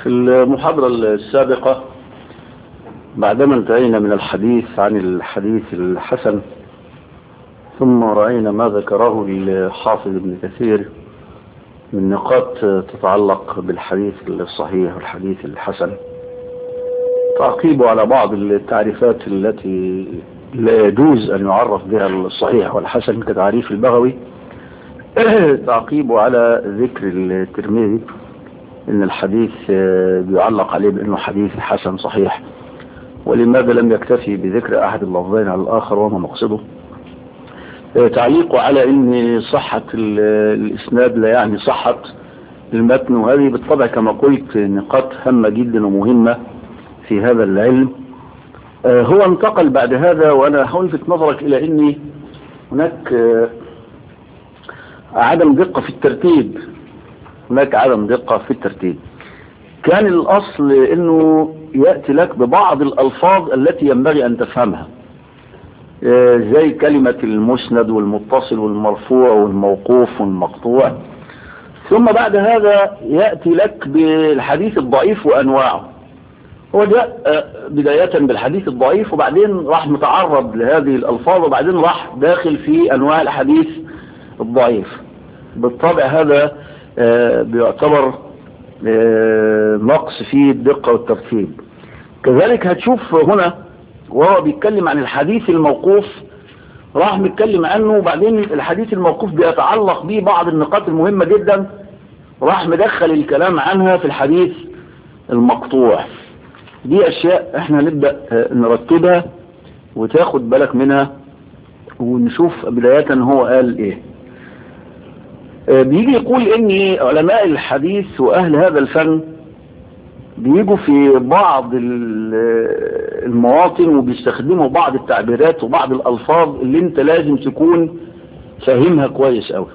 في المحاضرة السابقة بعدما انتهينا من الحديث عن الحديث الحسن ثم رأينا ما ذكره الحافظ ابن كثير من نقاط تتعلق بالحديث الصحيح والحديث الحسن تعقيب على بعض التعريفات التي لا يجوز أن يعرف بها الصحيح والحسن كتعريف البغوي تعقيب على ذكر الترمذي ان الحديث بيعلق عليه بانه حديث حسن صحيح ولماذا لم يكتفي بذكر احد اللفظين على الاخر وما مقصده تعليقه على ان صحة الاسناد لا يعني صحة المتن وهذه بالطبع كما قلت نقاط هامة جدا ومهمة في هذا العلم هو انتقل بعد هذا وانا هلفت نظرك الى ان هناك عدم دقة في الترتيب هناك عدم دقة في الترتيب كان الأصل أنه يأتي لك ببعض الألفاظ التي ينبغي أن تفهمها زي كلمة المسند والمتصل والمرفوع والموقوف والمقطوع ثم بعد هذا يأتي لك بالحديث الضعيف وأنواعه هو جاء بداية بالحديث الضعيف وبعدين راح متعرض لهذه الألفاظ وبعدين راح داخل في أنواع الحديث الضعيف بالطبع هذا بيعتبر نقص في الدقة والترتيب كذلك هتشوف هنا وهو بيتكلم عن الحديث الموقوف راح متكلم عنه وبعدين الحديث الموقوف بيتعلق به بعض النقاط المهمة جدا راح مدخل الكلام عنها في الحديث المقطوع دي أشياء احنا نبدأ نرتبها وتاخد بالك منها ونشوف بداية هو قال ايه بيجي يقول ان علماء الحديث واهل هذا الفن بيجوا في بعض المواطن وبيستخدموا بعض التعبيرات وبعض الالفاظ اللي انت لازم تكون فاهمها كويس قوي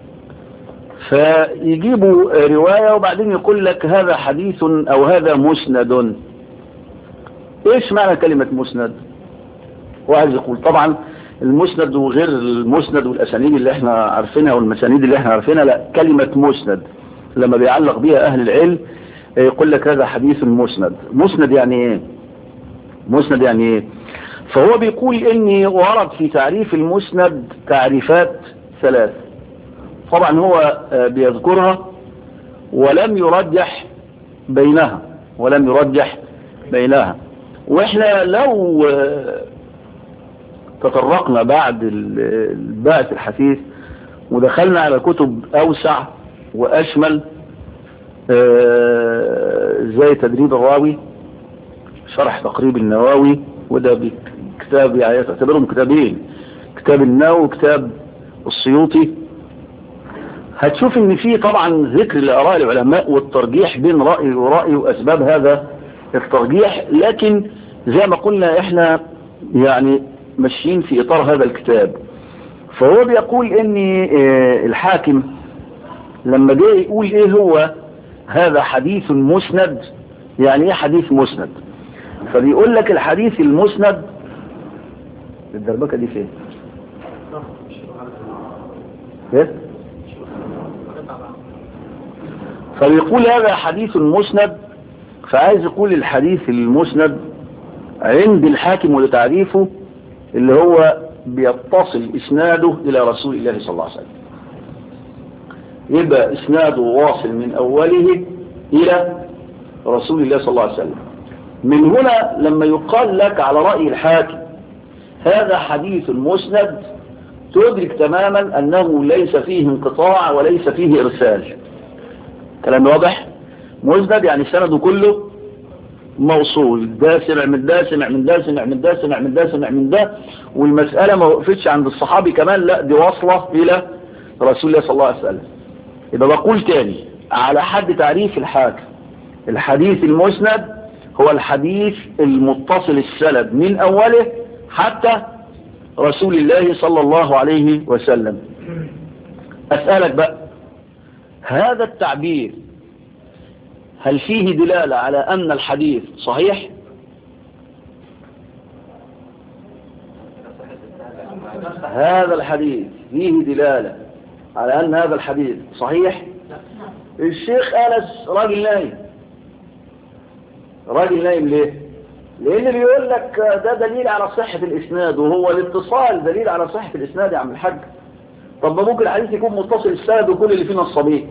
فيجيبوا رواية وبعدين يقول لك هذا حديث او هذا مسند ايش معنى كلمة مسند وعايز يقول طبعا المسند وغير المسند والأسانيد اللي احنا عارفينها والمسانيد اللي احنا عارفينها لا كلمة مسند لما بيعلق بها أهل العلم يقول لك هذا حديث مسند مسند يعني ايه مسند يعني ايه فهو بيقول اني ورد في تعريف المسند تعريفات ثلاث طبعا هو بيذكرها ولم يرجح بينها ولم يرجح بينها واحنا لو تطرقنا بعد الباعث الحثيث ودخلنا على كتب أوسع وأشمل زي تدريب الراوي شرح تقريب النواوي وده كتاب يعني تعتبرهم كتابين كتاب النووي وكتاب السيوطي هتشوف ان في طبعا ذكر لآراء العلماء والترجيح بين رأي ورأي وأسباب هذا الترجيح لكن زي ما قلنا احنا يعني ماشيين في اطار هذا الكتاب فهو بيقول ان الحاكم لما جاء يقول ايه هو هذا حديث مسند يعني ايه حديث مسند فبيقول لك الحديث المسند الدربكه دي فين ايه فبيقول هذا حديث مسند فعايز يقول الحديث المسند عند الحاكم ولتعريفه اللي هو بيتصل اسناده الى رسول الله صلى الله عليه وسلم يبقى اسناده واصل من اوله الى رسول الله صلى الله عليه وسلم من هنا لما يقال لك على رأي الحاكم هذا حديث مسند تدرك تماما انه ليس فيه انقطاع وليس فيه ارسال كلام واضح مسند يعني سنده كله موصول ده سمع من ده سمع من ده سمع من ده سمع من ده سمع من ده والمسألة ما وقفتش عند الصحابي كمان لا دي واصلة إلى رسول الله صلى الله عليه وسلم يبقى بقول تاني على حد تعريف الحاكم الحديث المسند هو الحديث المتصل السند من أوله حتى رسول الله صلى الله عليه وسلم أسألك بقى هذا التعبير هل فيه دلالة على أن الحديث صحيح هذا الحديث فيه دلالة على أن هذا الحديث صحيح الشيخ أنس راجل نايم راجل نايم ليه لان بيقول لك ده دليل على صحة الاسناد وهو الاتصال دليل على صحة الاسناد يا عم الحاج طب ما ممكن الحديث يكون متصل السند وكل اللي فيه نصابين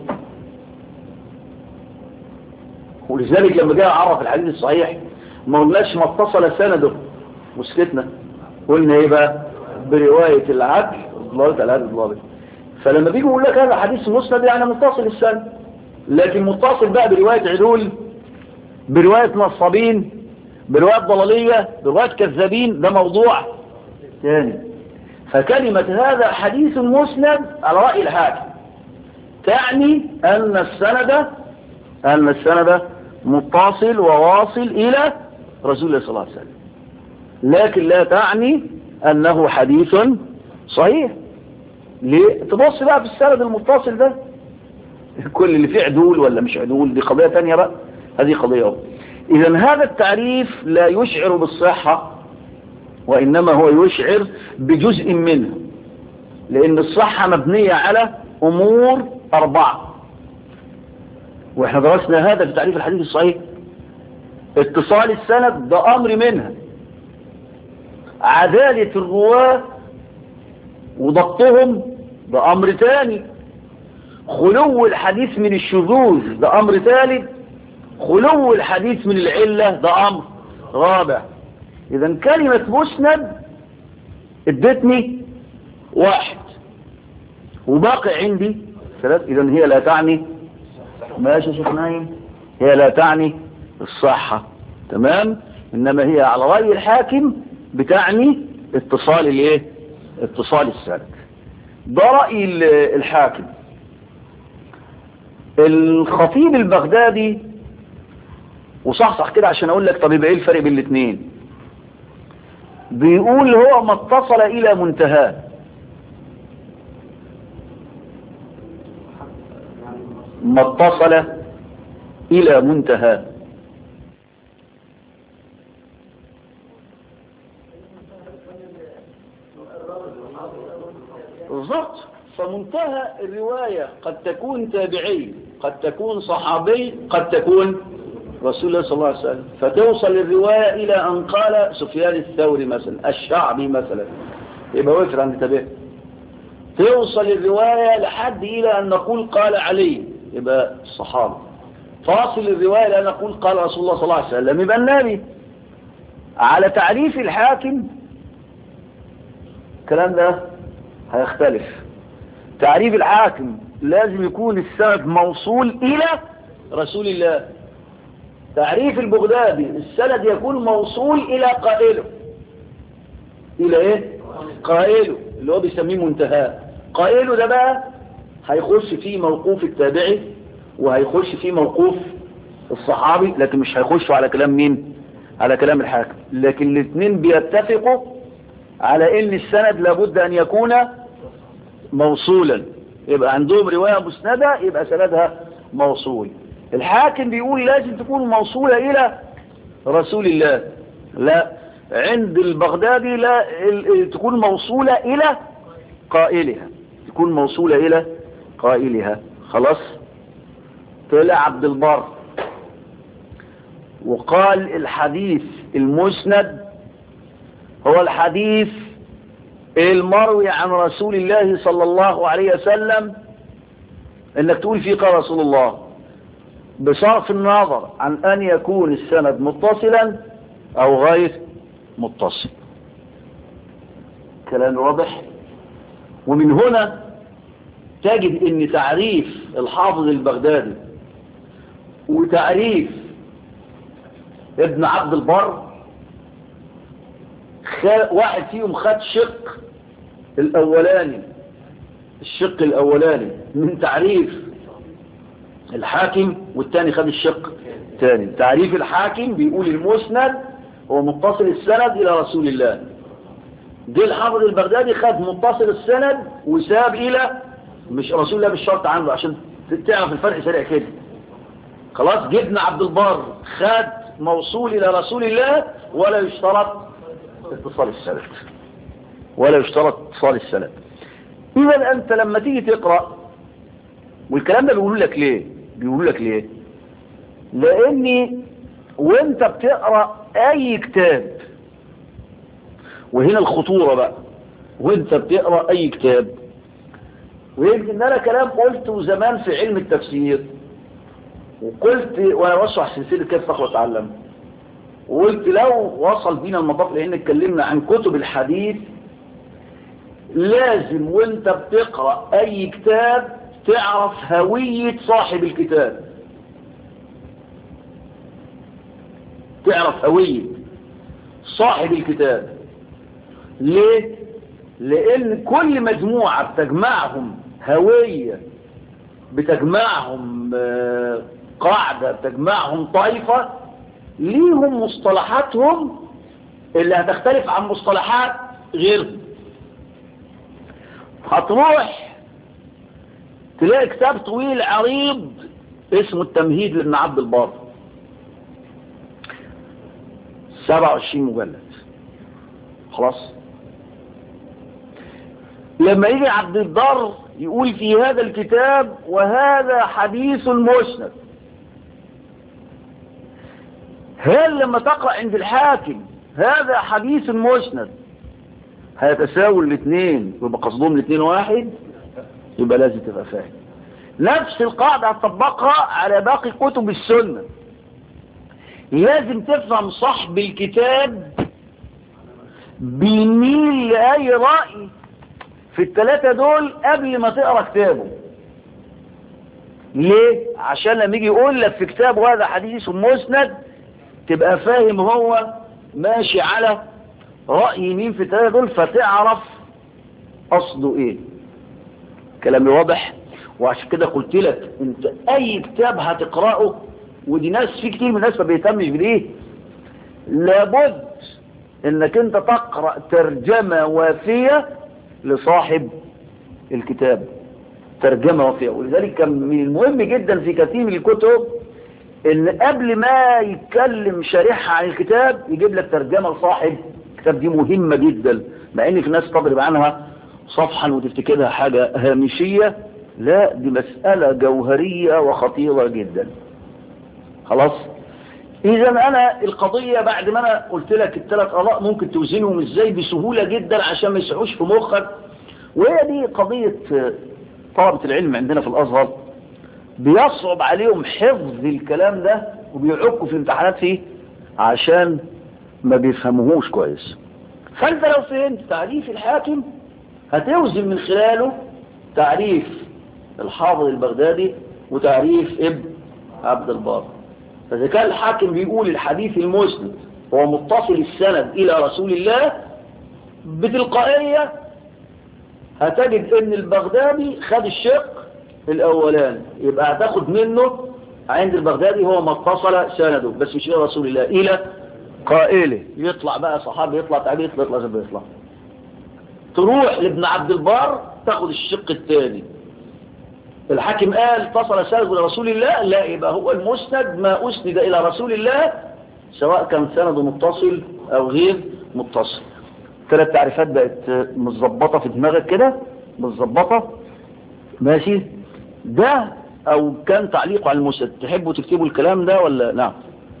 ولذلك لما جاء عرف الحديث الصحيح ما قلناش ما اتصل سنده وسكتنا قلنا ايه بقى برواية العدل ضلالة العدل الضابط فلما بيجي يقول لك هذا حديث مسند يعني متصل السند لكن متصل بقى برواية عدول برواية نصابين برواية ضلالية برواية كذابين ده موضوع ثاني فكلمة هذا حديث مسند على رأي الحاكم تعني أن السند أن السند متصل وواصل إلى رسول الله صلى الله عليه وسلم لكن لا تعني أنه حديث صحيح ليه؟ تبص بقى في السند المتصل ده كل اللي فيه عدول ولا مش عدول دي قضية تانية بقى هذه قضية إذا هذا التعريف لا يشعر بالصحة وإنما هو يشعر بجزء منه لأن الصحة مبنية على أمور أربعة وإحنا درسنا هذا في تعريف الحديث الصحيح اتصال السند ده أمر منها عدالة الرواة وضبطهم ده أمر تاني خلو الحديث من الشذوذ ده أمر ثالث خلو الحديث من العلة ده أمر رابع إذا كلمة مسند ادتني واحد وباقي عندي ثلاث إذا هي لا تعني ماشي يا شيخ نايم هي لا تعني الصحة تمام إنما هي على رأي الحاكم بتعني اتصال الايه اتصال السند ده رأي الحاكم الخطيب البغدادي وصحصح كده عشان اقول لك طب يبقى ايه الفرق بين الاثنين بيقول هو ما اتصل الى منتهاه ما اتصل الى منتهاه بالضبط فمنتهى الرواية قد تكون تابعي قد تكون صحابي قد تكون رسول الله صلى الله عليه وسلم فتوصل الرواية إلى أن قال سفيان الثوري مثلا الشعبي مثلا يبقى وفر عند تابعي توصل الرواية لحد إلى أن نقول قال علي يبقى الصحابة فاصل الرواية لأن نقول قال رسول الله صلى الله عليه وسلم يبقى النبي على تعريف الحاكم الكلام ده هيختلف تعريف الحاكم لازم يكون السند موصول إلى رسول الله تعريف البغدادي السند يكون موصول إلى قائله إلى إيه قائله اللي هو بيسميه منتهى قائله ده بقى هيخش فيه موقوف التابعي وهيخش فيه موقوف الصحابي لكن مش هيخشوا على كلام مين على كلام الحاكم لكن الاثنين بيتفقوا على ان السند لابد ان يكون موصولا يبقى عندهم رواية مسندة يبقى سندها موصول الحاكم بيقول لازم تكون موصولة الى رسول الله لا عند البغدادي لا تكون موصولة الى قائلها تكون موصولة الى قائلها خلاص طلع عبد البر وقال الحديث المسند هو الحديث المروي عن رسول الله صلى الله عليه وسلم انك تقول فيه قال رسول الله بصرف النظر عن ان يكون السند متصلا او غير متصل كلام واضح ومن هنا تجد ان تعريف الحافظ البغدادي وتعريف ابن عبد البر واحد فيهم خد شق الاولاني الشق الاولاني من تعريف الحاكم والتاني خد الشق الثاني تعريف الحاكم بيقول المسند هو متصل السند الى رسول الله دي الحافظ البغدادي خد متصل السند وساب الى مش رسول الله بالشرط عنده عشان تعرف الفرق سريع كده خلاص جبنا عبد البر خد موصول الى رسول الله ولا يشترط اتصال السند ولا يشترط اتصال السند اذا انت لما تيجي تقرأ والكلام ده بيقولوا لك ليه بيقولوا لك ليه لان وانت بتقرأ اي كتاب وهنا الخطورة بقى وانت بتقرأ اي كتاب ويمكن انا كلام قلته زمان في علم التفسير وقلت وانا بشرح سلسلة كيف تقرأ وتعلم وقلت لو وصل بينا المطاف لان اتكلمنا عن كتب الحديث لازم وانت بتقرأ اي كتاب تعرف هوية صاحب الكتاب تعرف هوية صاحب الكتاب ليه لان كل مجموعة بتجمعهم هوية بتجمعهم قاعدة بتجمعهم طائفة ليهم مصطلحاتهم اللي هتختلف عن مصطلحات غيرهم هتروح تلاقي كتاب طويل عريض اسمه التمهيد لابن عبد البر 27 مجلد خلاص لما يجي عبد الضر يقول في هذا الكتاب وهذا حديث مسند هل لما تقرأ عند الحاكم هذا حديث مسند هيتساوي الاثنين يبقى قصدهم الاثنين واحد يبقى لازم تبقى فاهم نفس القاعدة هتطبقها على باقي كتب السنة لازم تفهم صاحب الكتاب بيميل لأي رأي في الثلاثة دول قبل ما تقرأ كتابه ليه؟ عشان لما يجي يقول لك في كتابه هذا حديث مسند تبقى فاهم هو ماشي على رأي مين في الثلاثة دول فتعرف قصده ايه كلامي واضح وعشان كده قلت لك انت اي كتاب هتقرأه ودي ناس في كتير من الناس ما بيهتمش بالايه لابد انك انت تقرأ ترجمة وافية لصاحب الكتاب ترجمة وافية ولذلك كان من المهم جدا في كثير من الكتب ان قبل ما يتكلم شارحها عن الكتاب يجيب لك ترجمة لصاحب الكتاب دي مهمة جدا مع ان في ناس تضرب عنها صفحا وتفتكرها حاجة هامشية لا دي مسألة جوهرية وخطيرة جدا خلاص اذا انا القضية بعد ما انا قلت لك الثلاث اراء ممكن توزنهم ازاي بسهولة جدا عشان ما يسعوش في مخك وهي دي قضية طلبة العلم عندنا في الازهر بيصعب عليهم حفظ الكلام ده وبيعكوا في الامتحانات فيه عشان ما بيفهموهوش كويس فانت لو فهمت تعريف الحاكم هتوزن من خلاله تعريف الحافظ البغدادي وتعريف ابن عبد البر فإذا كان الحاكم بيقول الحديث المسند هو متصل السند إلى رسول الله بتلقائية هتجد ان البغدادي خد الشق الاولاني يبقى هتاخد منه عند البغدادي هو ما اتصل سنده بس مش الى رسول الله الى قائله يطلع بقى صحابي يطلع تعبير يطلع يطلع زي يطلع تروح لابن عبد البر تاخد الشق الثاني الحاكم قال اتصل سند الى رسول الله لا يبقى هو المسند ما اسند الى رسول الله سواء كان سنده متصل او غير متصل ثلاث تعريفات بقت متظبطه في دماغك كده متظبطه ماشي ده او كان تعليقه على المسند تحبوا تكتبوا الكلام ده ولا نعم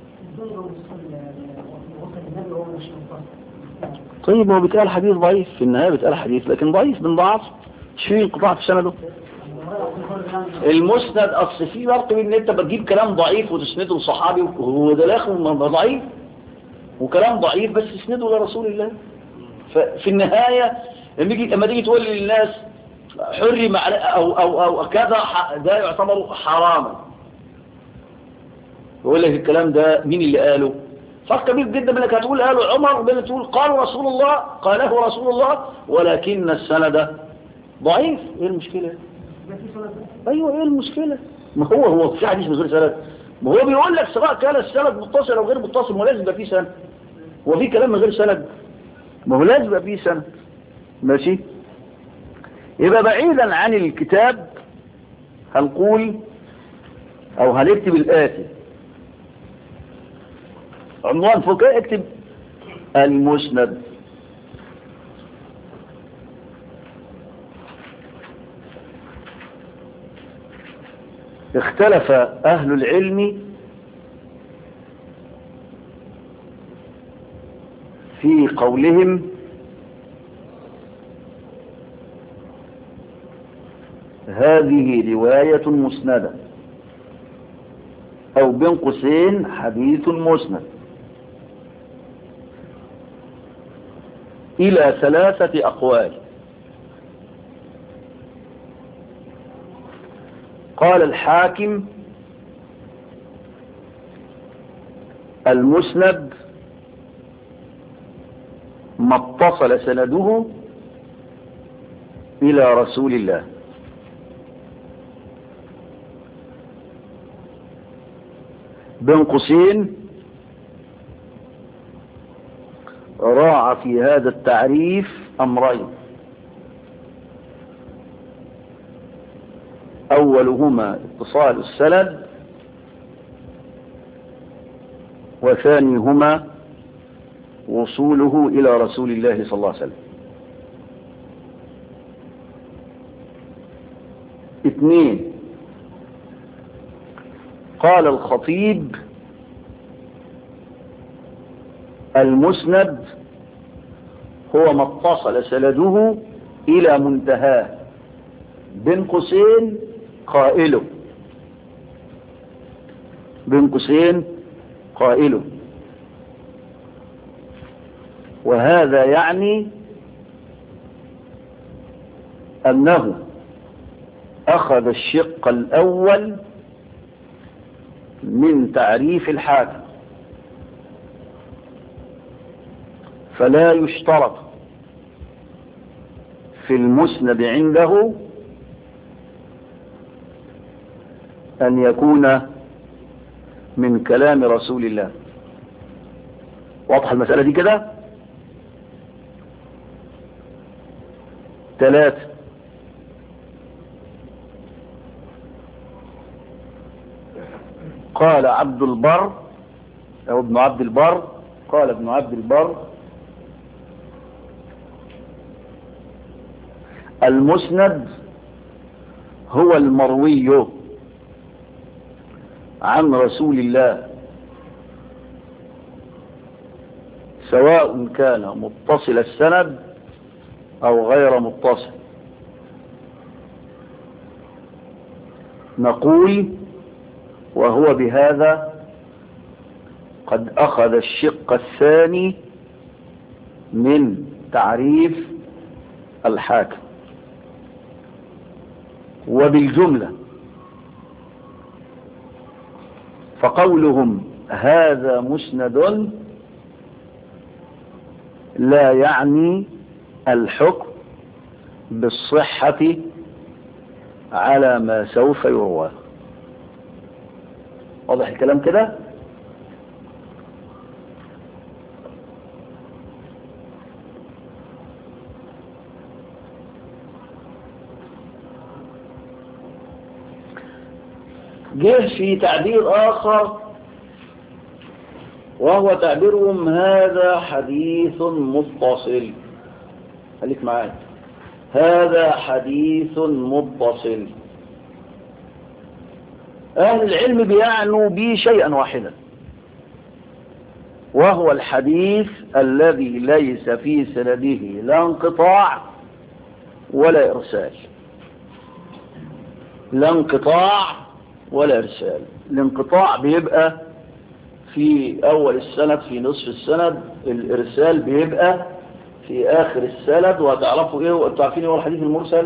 طيب هو بيتقال حديث ضعيف في النهاية بيتقال حديث لكن ضعيف من ضعف مش فيه انقطاع في سنده المسند اصل في فرق بين ان انت بتجيب كلام ضعيف وتسنده لصحابي وهو ده الاخر ضعيف وكلام ضعيف بس تسنده لرسول الله ففي النهاية لما تيجي لما تيجي تقول للناس حرم او او او كذا ده يعتبر حراما يقول لك الكلام ده مين اللي قاله فرق كبير جدا بينك هتقول قاله عمر وبين تقول قال رسول الله قاله رسول الله ولكن السند ضعيف ايه المشكلة ايوه ايه المشكلة ما هو هو في حديث من غير سند ما هو بيقول لك سواء كان السند متصل او غير متصل ما لازم يبقى فيه سند هو في كلام من غير سند ما هو لازم يبقى فيه سند ماشي يبقى بعيدا عن الكتاب هنقول او هنكتب الآتي عنوان فوق اكتب المسند اختلف اهل العلم في قولهم هذه رواية مسندة أو بين قوسين حديث مسند إلى ثلاثة أقوال قال الحاكم المسند ما اتصل سنده إلى رسول الله بين قوسين راعى في هذا التعريف أمرين أولهما اتصال السند وثانيهما وصوله إلى رسول الله صلى الله عليه وسلم اثنين قال الخطيب المسند هو ما اتصل سنده إلى منتهاه بين قوسين قائله بين قوسين قائله وهذا يعني أنه أخذ الشق الأول من تعريف الحاكم فلا يشترط في المسند عنده أن يكون من كلام رسول الله واضح المسألة دي كده ثلاثة قال عبد البر أو ابن عبد البر قال ابن عبد البر المسند هو المروي عن رسول الله سواء كان متصل السند أو غير متصل نقول وهو بهذا قد أخذ الشق الثاني من تعريف الحاكم وبالجملة فقولهم هذا مسند لا يعني الحكم بالصحة على ما سوف يروى واضح الكلام كده جه في تعبير آخر وهو تعبيرهم هذا حديث متصل خليك معايا هذا حديث متصل أهل العلم بيعنوا به شيئا واحدا وهو الحديث الذي ليس في سنده لا انقطاع ولا إرسال لا انقطاع ولا إرسال الانقطاع بيبقى في أول السند في نصف السند الإرسال بيبقى في آخر السند وهتعرفوا إيه وأنتوا عارفين إيه هو الحديث المرسل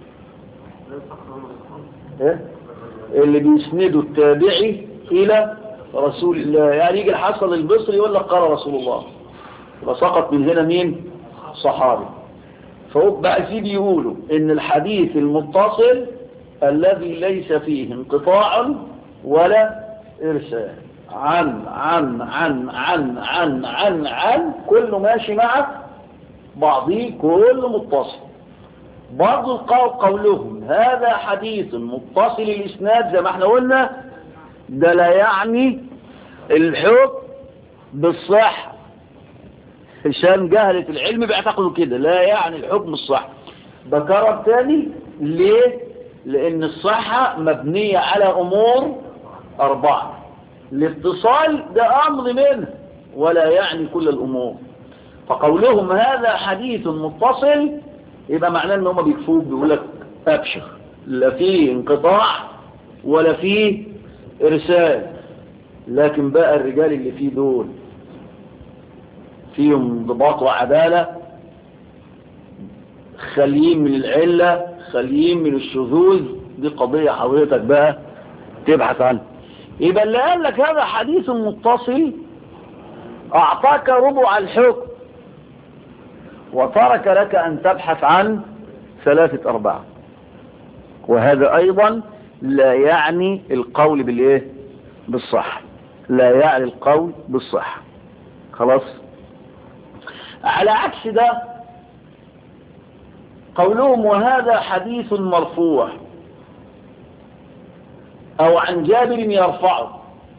إيه؟ اللي بيسنده التابعي إلى رسول الله يعني يجي الحسن البصري يقول لك قال رسول الله يبقى سقط من هنا مين صحابي فبقى عايزين يقولوا ان الحديث المتصل الذي ليس فيه انقطاع ولا ارسال عن عن عن عن عن عن عن كله ماشي مع بعضه كله متصل برضو قولهم هذا حديث متصل الاسناد زي ما احنا قلنا ده لا يعني الحكم بالصحة عشان جهلة العلم بيعتقدوا كده لا يعني الحكم بالصحة بكرر تاني ليه لان الصحة مبنية على امور اربعة الاتصال ده امر منه ولا يعني كل الامور فقولهم هذا حديث متصل يبقى معناه ان هم بيكفوك بيقول لك ابشر لا فيه انقطاع ولا فيه ارسال لكن بقى الرجال اللي فيه دول فيهم انضباط وعدالة خاليين من العلة خاليين من الشذوذ دي قضية حضرتك بقى تبحث عنها يبقى اللي قال لك هذا حديث متصل أعطاك ربع الحكم وترك لك أن تبحث عن ثلاثة أربعة وهذا أيضا لا يعني القول بالإيه بالصح لا يعني القول بالصح خلاص على عكس ده قولهم وهذا حديث مرفوع أو عن جابر يرفعه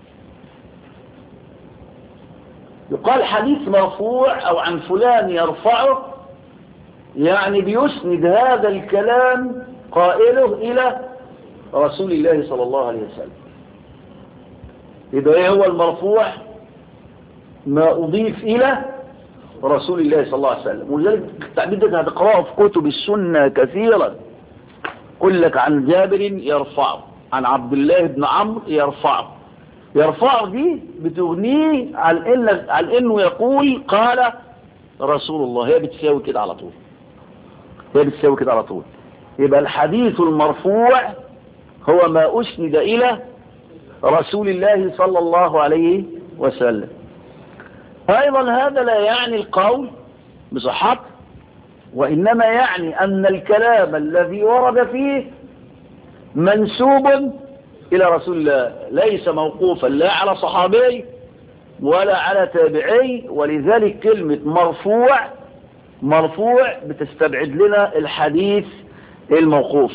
يقال حديث مرفوع أو عن فلان يرفعه يعني بيسند هذا الكلام قائله إلى رسول الله صلى الله عليه وسلم إذا إيه هو المرفوع ما أضيف إلى رسول الله صلى الله عليه وسلم ولذلك التعبير ده هتقرأه في كتب السنة كثيرا قل لك عن جابر يرفعه عن عبد الله بن عمرو يرفعه يرفعه دي بتغنيه على إنه, على إنه يقول قال رسول الله هي بتساوي كده على طول هي بتساوي كده على طول يبقى الحديث المرفوع هو ما أسند إلى رسول الله صلى الله عليه وسلم أيضا هذا لا يعني القول بصحته وإنما يعني أن الكلام الذي ورد فيه منسوب إلى رسول الله ليس موقوفا لا على صحابي ولا على تابعي ولذلك كلمة مرفوع مرفوع بتستبعد لنا الحديث الموقوف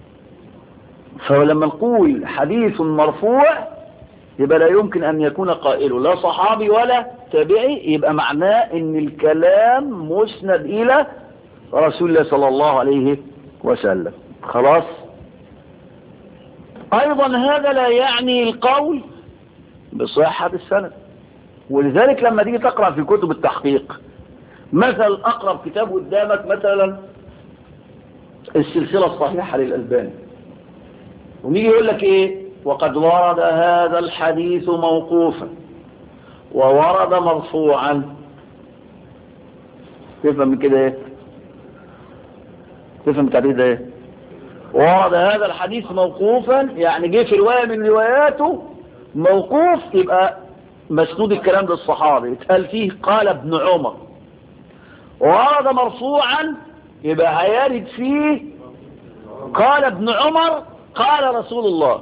فلما نقول حديث مرفوع يبقى لا يمكن أن يكون قائله لا صحابي ولا تابعي يبقى معناه ان الكلام مسند إلى رسول الله صلى الله عليه وسلم خلاص أيضا هذا لا يعني القول بصحة السند ولذلك لما تيجي تقرأ في كتب التحقيق مثل أقرب كتاب قدامك مثلا السلسلة الصحيحة للألباني ونيجي يقول لك ايه وقد ورد هذا الحديث موقوفا وورد مرفوعا تفهم من كده ايه تفهم التعبير ده ايه ورد هذا الحديث موقوفا يعني جه في رواية من رواياته موقوف يبقى مسنود الكلام ده الصحابي اتقال فيه قال ابن عمر ورد مرفوعا يبقى هيرد فيه قال ابن عمر قال رسول الله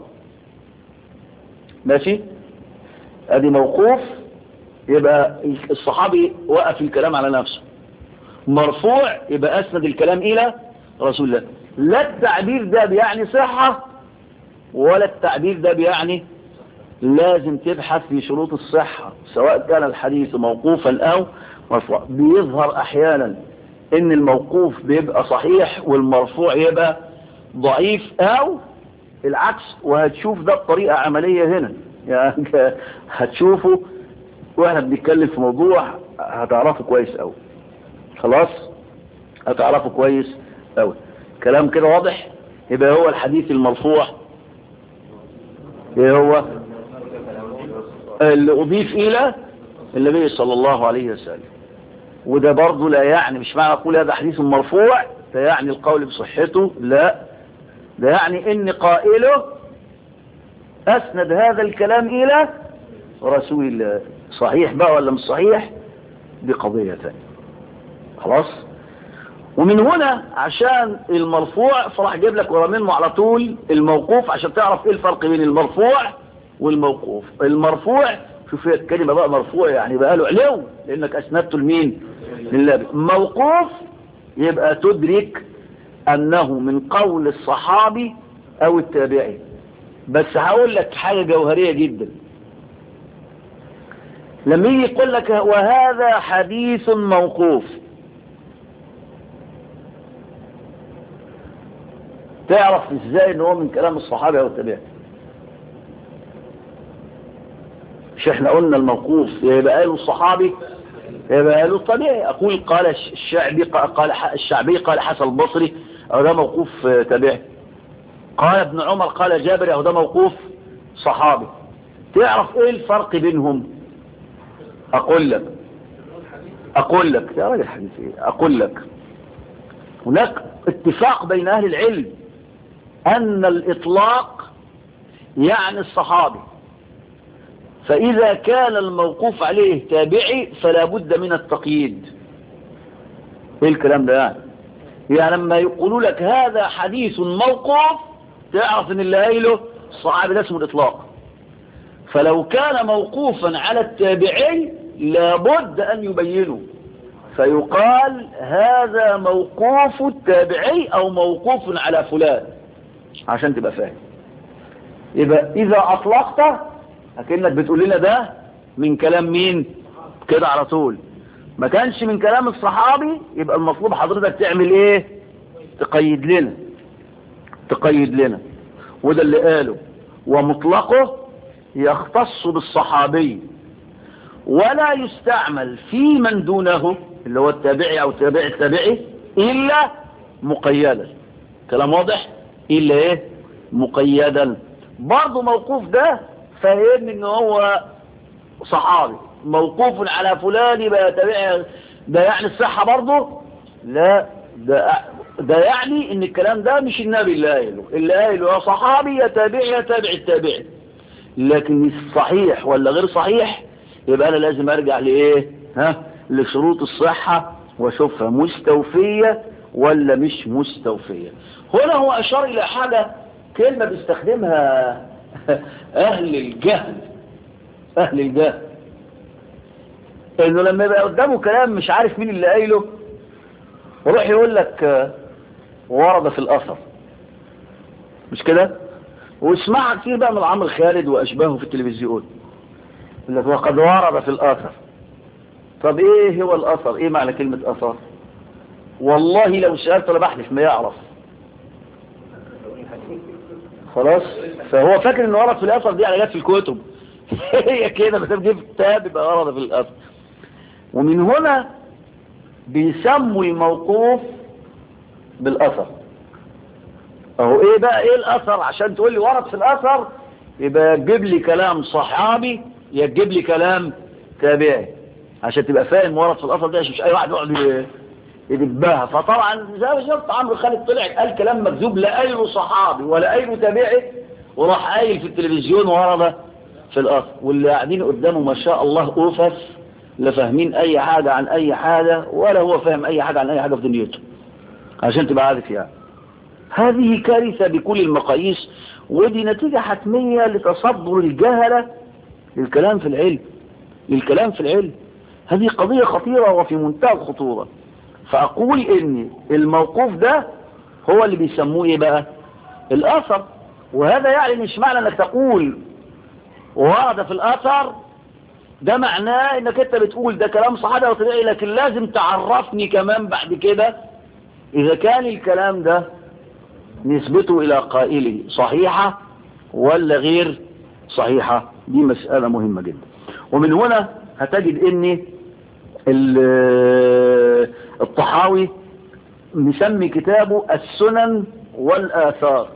ماشي ادي موقوف يبقى الصحابي وقف الكلام على نفسه مرفوع يبقى اسند الكلام الى رسول الله لا التعبير ده بيعني صحة ولا التعبير ده بيعني لازم تبحث في شروط الصحة سواء كان الحديث موقوفا او مرفوع بيظهر احيانا ان الموقوف بيبقى صحيح والمرفوع يبقى ضعيف او العكس وهتشوف ده بطريقة عملية هنا يعني هتشوفه واحنا بنتكلم في موضوع هتعرفه كويس قوي خلاص هتعرفه كويس قوي كلام كده واضح يبقى هو الحديث المرفوع ايه هو اللي اضيف الى النبي صلى الله عليه وسلم وده برضه لا يعني مش معنى اقول هذا حديث مرفوع ده يعني القول بصحته لا ده يعني ان قائله اسند هذا الكلام الى رسول الله صحيح بقى ولا مش صحيح دي قضية ثانية خلاص ومن هنا عشان المرفوع فراح جايب لك ورا منه على طول الموقوف عشان تعرف ايه الفرق بين المرفوع والموقوف المرفوع شوف الكلمة بقى مرفوع يعني بقى له علو لانك اسندته لمين لله موقوف يبقى تدرك انه من قول الصحابي او التابعي بس هقول لك حاجة جوهرية جدا لما يجي يقول لك وهذا حديث موقوف تعرف ازاي ان هو من كلام الصحابة او التابعي مش احنا قلنا الموقوف يبقى قاله الصحابي يبقى قالوا الطبيعي أقول قال الشعبي قال الشعبي قال حسن البصري أو ده موقوف تابعي قال ابن عمر قال جابر أو ده موقوف صحابي تعرف ايه الفرق بينهم اقول لك اقول لك يا راجل حديث ايه اقول لك هناك اتفاق بين اهل العلم ان الاطلاق يعني الصحابي فاذا كان الموقوف عليه تابعي فلا بد من التقييد ايه الكلام ده يعني يعني لما يقولوا لك هذا حديث موقوف تعرف ان اللي قايله الصحابي ده اسمه الاطلاق فلو كان موقوفا على التابعي لابد أن يبينه فيقال هذا موقوف التابعي أو موقوف على فلان عشان تبقى فاهم يبقى إذا أطلقت أكنك بتقول لنا ده من كلام مين كده على طول ما كانش من كلام الصحابي يبقى المطلوب حضرتك تعمل ايه تقيد لنا تقيد لنا وده اللي قاله ومطلقه يختص بالصحابي ولا يستعمل في من دونه اللي هو التابعي او التابع التابعي الا مقيدا كلام واضح الا ايه مقيدا برضه موقوف ده فاهمني ان هو صحابي موقوف على فلان يبقى تابعي ده يعني الصحة برضه لا ده ده يعني ان الكلام ده مش النبي اللي قايله اللي قايله يا صحابي يا تابعي يا تابع التابعي لكن صحيح ولا غير صحيح يبقى انا لازم ارجع لايه ها لشروط الصحة واشوفها مستوفية ولا مش مستوفية هنا هو اشار الى حاجة كلمة بيستخدمها اهل الجهل اهل الجهل انه لما يبقى قدامه كلام مش عارف مين اللي قايله يروح يقول لك ورد في الاثر مش كده واسمعها كتير بقى من عمرو خالد واشباهه في التلفزيون يقول لك وقد ورد في الاثر طب ايه هو الاثر ايه معنى كلمة اثر والله لو سألت انا بحلف ما يعرف خلاص فهو فاكر ان ورد في الاثر دي على جت في الكتب هي كده بس تجيب كتاب يبقى ورد في الاثر ومن هنا بيسموا الموقوف بالاثر اهو ايه بقى ايه الاثر عشان تقول لي ورد في الاثر يبقى تجيب لي كلام صحابي يا تجيب لي كلام تابعي عشان تبقى فاهم ورد في الاثر ده مش اي واحد يقعد يدبها فطبعا زي ما شفت عمرو خالد طلع قال كلام مكذوب لا قايله صحابي ولا قايله تابعي وراح قايل في التلفزيون ورد في الاثر واللي قاعدين قدامه ما شاء الله اوفس لا فاهمين اي حاجة عن اي حاجة ولا هو فاهم اي حاجة عن اي حاجة في دنيته عشان تبقى عارف يعني هذه كارثة بكل المقاييس ودي نتيجة حتمية لتصدر الجهلة للكلام في العلم للكلام في العلم هذه قضية خطيرة وفي منتهى الخطورة فأقول إن الموقوف ده هو اللي بيسموه إيه بقى الأثر وهذا يعني مش معنى أنك تقول ورد في الأثر ده معناه انك انت بتقول ده كلام صحابي وطبيعي لكن لازم تعرفني كمان بعد كده اذا كان الكلام ده نسبته الى قائله صحيحة ولا غير صحيحة دي مسألة مهمة جدا ومن هنا هتجد ان الطحاوي مسمي كتابه السنن والآثار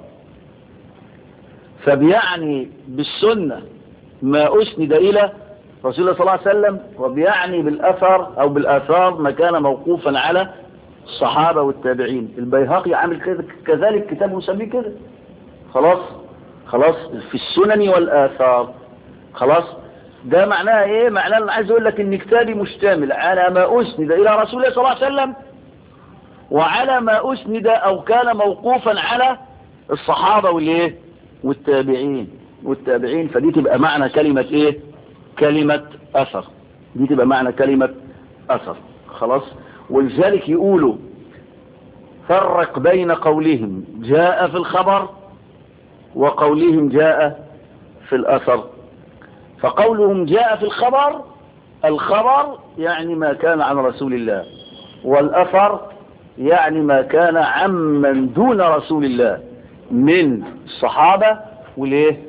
فبيعني بالسنة ما أسند إلى رسول الله صلى الله عليه وسلم وبيعني بالأثر أو بالآثار ما كان موقوفا على الصحابة والتابعين البيهقي عامل كده كذلك كتاب مسميه كده خلاص خلاص في السنن والآثار خلاص ده معناه ايه معناه انا عايز اقول لك ان كتابي مشتمل على ما اسند الى رسول الله صلى الله عليه وسلم وعلى ما اسند او كان موقوفا على الصحابة والايه والتابعين والتابعين فدي تبقى معنى كلمة ايه كلمة اثر دي تبقى معنى كلمة اثر خلاص ولذلك يقولوا فرق بين قولهم جاء في الخبر وقولهم جاء في الاثر فقولهم جاء في الخبر الخبر يعني ما كان عن رسول الله والأثر يعني ما كان عمن دون رسول الله من الصحابة والايه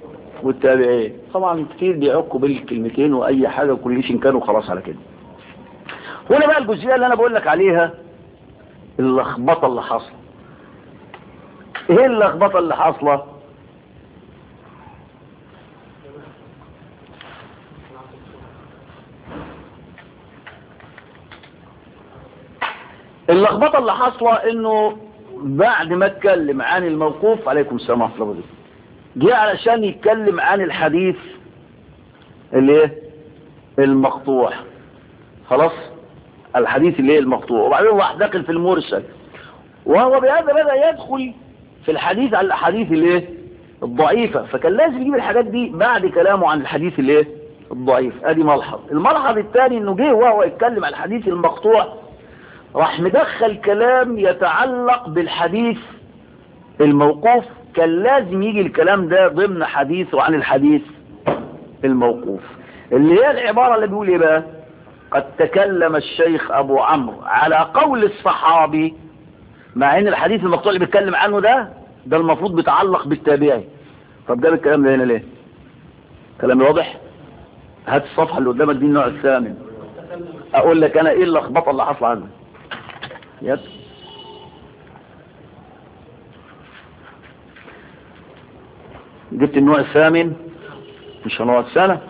والتابعين طبعا كتير بيعقوا بالكلمتين واي حاجة كل شيء كانوا خلاص على كده هنا بقى الجزئية اللي انا بقول لك عليها اللخبطة اللي حصل ايه اللخبطة اللي حاصلة اللخبطة اللي حاصلة انه بعد ما اتكلم عن الموقوف عليكم السلام ورحمة الله جه علشان يتكلم عن الحديث اللي ايه المقطوع خلاص الحديث اللي ايه المقطوع وبعدين راح داخل في المرسل وهو بهذا بدأ يدخل في الحديث عن الاحاديث اللي ايه الضعيفة فكان لازم يجيب الحاجات دي بعد كلامه عن الحديث اللي ايه الضعيف ادي ملحظ الملحظ الثاني انه جه وهو يتكلم عن الحديث المقطوع راح مدخل كلام يتعلق بالحديث الموقوف كان لازم يجي الكلام ده ضمن حديثه عن الحديث الموقوف اللي هي العبارة اللي بيقول ايه بقى قد تكلم الشيخ ابو عمرو على قول الصحابي مع ان الحديث المقطوع اللي بيتكلم عنه ده ده المفروض بيتعلق بالتابعي طب جاب الكلام ده هنا ليه كلام واضح هات الصفحة اللي قدامك دي النوع الثامن اقول لك انا ايه اللخبطه اللي حصل عنها يد جبت النوع الثامن مش هنقعد سنة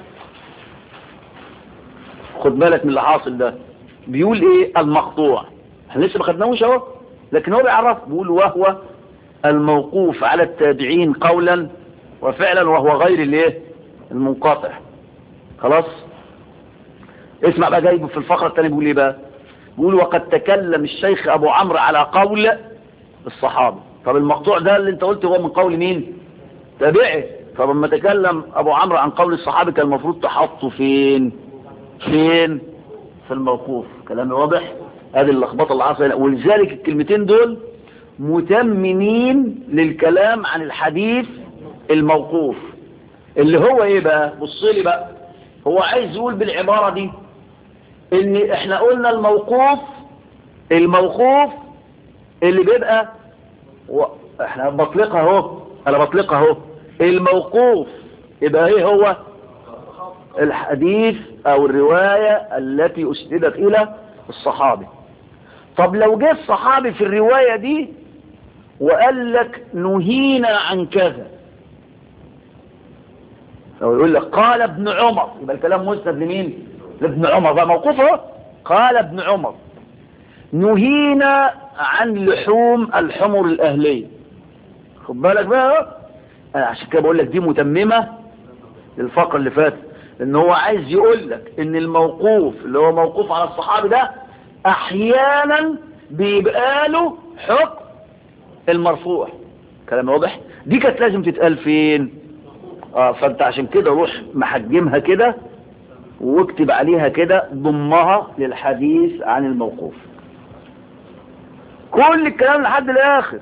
خد بالك من اللي حاصل ده بيقول ايه المقطوع احنا لسه ما خدناهوش اهو لكن هو بيعرف بيقول وهو الموقوف على التابعين قولا وفعلا وهو غير الايه المنقطع خلاص اسمع بقى جايبه في الفقرة الثانية بيقول ايه بقى بيقول وقد تكلم الشيخ ابو عمرو على قول الصحابة طب المقطوع ده اللي انت قلت هو من قول مين تابعي طب لما تكلم ابو عمرو عن قول الصحابة كان المفروض تحطه فين فين في الموقوف كلامي واضح هذه اللخبطه اللي حصلت ولذلك الكلمتين دول متممين للكلام عن الحديث الموقوف اللي هو ايه بقى بص لي بقى هو عايز يقول بالعبارة دي ان احنا قلنا الموقوف الموقوف اللي بيبقى و... احنا بطلقها اهو انا بطلقها اهو الموقوف يبقى ايه هو الحديث او الرواية التي اسندت الى الصحابي طب لو جه الصحابي في الرواية دي وقال لك نهينا عن كذا او يقول لك قال ابن عمر يبقى الكلام مسند لمين لابن عمر بقى موقفه قال ابن عمر نهينا عن لحوم الحمر الاهليه خد بالك بقى انا عشان كده بقول لك دي متممه للفقره اللي فاتت ان هو عايز يقول لك ان الموقوف اللي هو موقوف على الصحابي ده احيانا بيبقى له حكم المرفوع كلام واضح دي كانت لازم تتقال فين اه فانت عشان كده روح محجمها كده واكتب عليها كده ضمها للحديث عن الموقوف كل الكلام لحد الاخر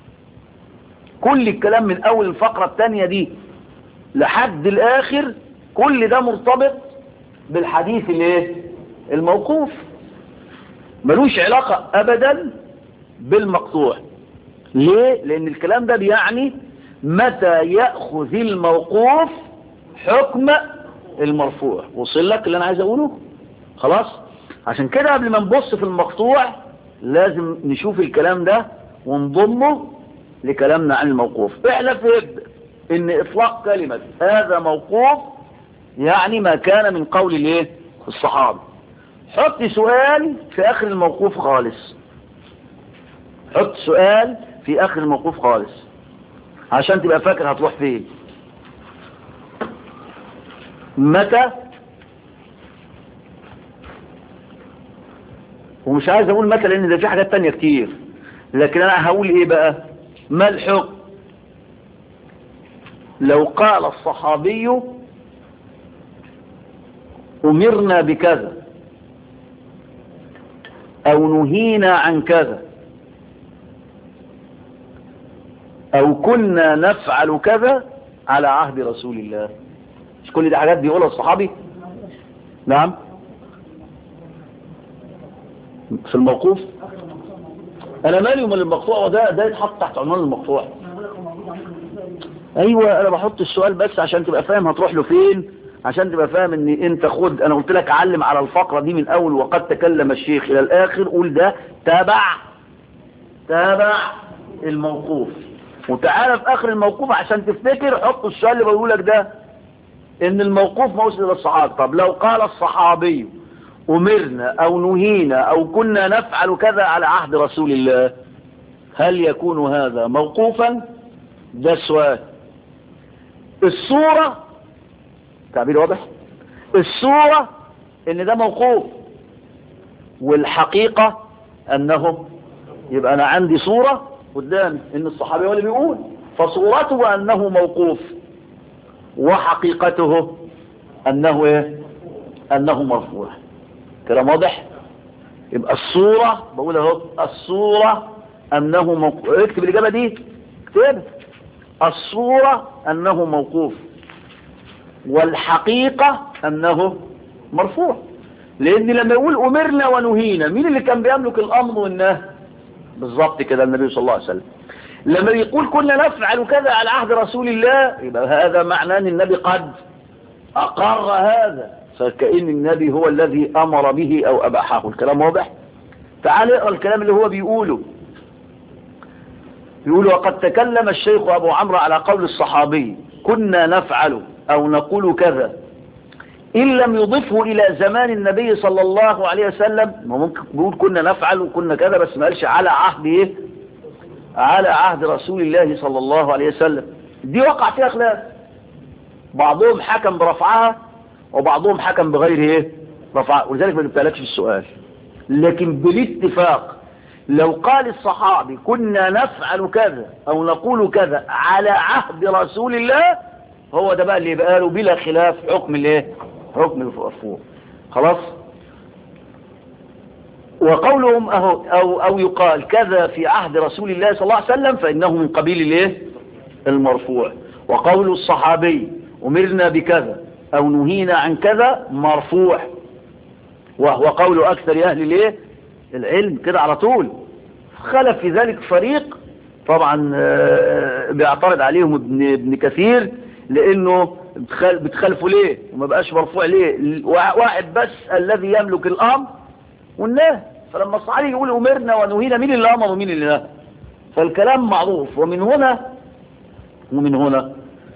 كل الكلام من اول الفقرة الثانية دي لحد الاخر كل ده مرتبط بالحديث الايه الموقوف ملوش علاقة ابدا بالمقطوع ليه لان الكلام ده بيعني متى يأخذ الموقوف حكم المرفوع وصل لك اللي انا عايز اقوله خلاص عشان كده قبل ما نبص في المقطوع لازم نشوف الكلام ده ونضمه لكلامنا عن الموقوف احلف يبدأ ان اطلاق كلمة هذا موقوف يعني ما كان من قول الايه الصحابة حط سؤال في اخر الموقوف خالص حط سؤال في اخر الموقوف خالص عشان تبقى فاكر هتروح فين متى ومش عايز اقول متى لان ده في حاجات تانية كتير لكن انا هقول ايه بقى ما الحكم لو قال الصحابي امرنا بكذا او نهينا عن كذا او كنا نفعل كذا على عهد رسول الله مش كل دي حاجات بيقولها الصحابي نعم في الموقوف انا مالي ومال المقطوع وده ده يتحط تحت عنوان المقطوع ايوه انا بحط السؤال بس عشان تبقى فاهم هتروح له فين عشان تبقى فاهم ان انت خد انا قلت لك علم على الفقرة دي من اول وقد تكلم الشيخ الى الاخر قول ده تابع تابع الموقوف وتعالى في اخر الموقوف عشان تفتكر حط السؤال اللي بقوله لك ده ان الموقوف موصل الى الصحابة طب لو قال الصحابي امرنا او نهينا او كنا نفعل كذا على عهد رسول الله هل يكون هذا موقوفا ده السؤال الصورة تعبير واضح الصورة ان ده موقوف والحقيقة انه يبقى انا عندي صورة قدامي ان الصحابي هو اللي بيقول فصورته انه موقوف وحقيقته انه ايه انه مرفوع كلام واضح يبقى الصورة بقول اهو الصورة انه موقوف اكتب الاجابة دي اكتب الصورة انه موقوف والحقيقة انه مرفوع لان لما يقول امرنا ونهينا مين اللي كان بيملك الامر والنهي بالظبط كده النبي صلى الله عليه وسلم لما يقول كنا نفعل كذا على عهد رسول الله يبقى هذا معناه ان النبي قد اقر هذا فكأن النبي هو الذي امر به او اباحه الكلام واضح تعال اقرا الكلام اللي هو بيقوله يقول وقد تكلم الشيخ ابو عمرو على قول الصحابي كنا نفعل او نقول كذا إن لم يضفه إلى زمان النبي صلى الله عليه وسلم ما ممكن بيقول كنا نفعل وكنا كذا بس ما قالش على عهد إيه على عهد رسول الله صلى الله عليه وسلم دي وقع فيها خلاف بعضهم حكم برفعها وبعضهم حكم بغير ايه رفعها ولذلك ما جبتلكش في السؤال لكن بالاتفاق لو قال الصحابي كنا نفعل كذا او نقول كذا على عهد رسول الله هو ده بقى اللي يبقى له بلا خلاف حكم الايه حكم الفوق خلاص وقولهم أهو أو, أو يقال كذا في عهد رسول الله صلى الله عليه وسلم فإنه من قبيل الايه المرفوع وقول الصحابي أمرنا بكذا أو نهينا عن كذا مرفوع وهو قول أكثر أهل الايه العلم كده على طول خلف في ذلك فريق طبعا بيعترض عليهم ابن, ابن كثير لأنه بتخالفوا ليه وما بقاش مرفوع ليه واحد بس الذي يملك الأمر والنهي فلما الصحابي يقول أمرنا ونهينا مين اللي أمر ومين اللي نهى فالكلام معروف ومن هنا ومن هنا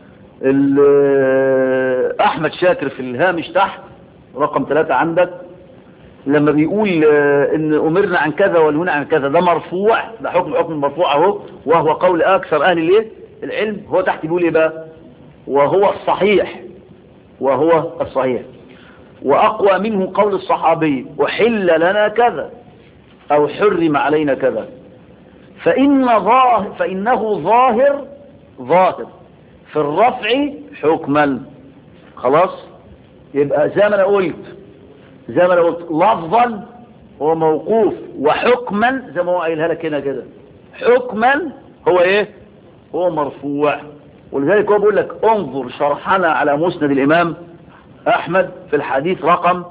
أحمد شاكر في الهامش تحت رقم ثلاثة عندك لما بيقول ان امرنا عن كذا ونهينا عن كذا ده مرفوع ده حكم حكم مرفوع اهو وهو قول اكثر اهل الايه العلم هو تحت بيقول ايه بقى وهو الصحيح وهو الصحيح وأقوى منه قول الصحابي وحل لنا كذا أو حرم علينا كذا فإن ظاهر فإنه ظاهر ظاهر في الرفع حكما خلاص يبقى زي ما أنا قلت زي ما أنا قلت لفظا هو موقوف وحكما زي ما هو قايلها لك هنا كده حكما هو ايه هو مرفوع ولذلك هو بيقول لك انظر شرحنا على مسند الإمام أحمد في الحديث رقم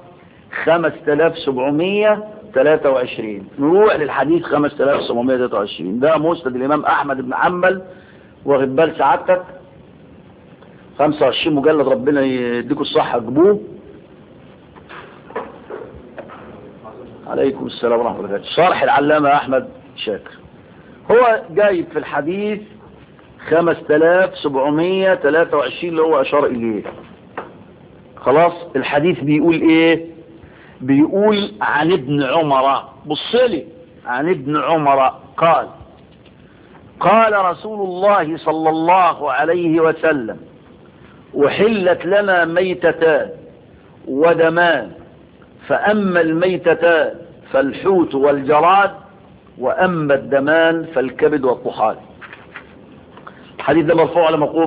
5723 نروح للحديث 5723 ده مسند الإمام أحمد بن حنبل واخد بال سعادتك 25 مجلد ربنا يديكم الصحة جبوه عليكم السلام ورحمة الله وبركاته شرح العلامة أحمد شاكر هو جايب في الحديث 5723 اللي هو أشار إليه خلاص الحديث بيقول إيه بيقول عن ابن عمر بصلي عن ابن عمر قال قال رسول الله صلى الله عليه وسلم وحلت لنا ميتتان ودمان فأما الميتتان فالحوت والجراد وأما الدمان فالكبد والطحال الحديث ده مرفوع على موقوف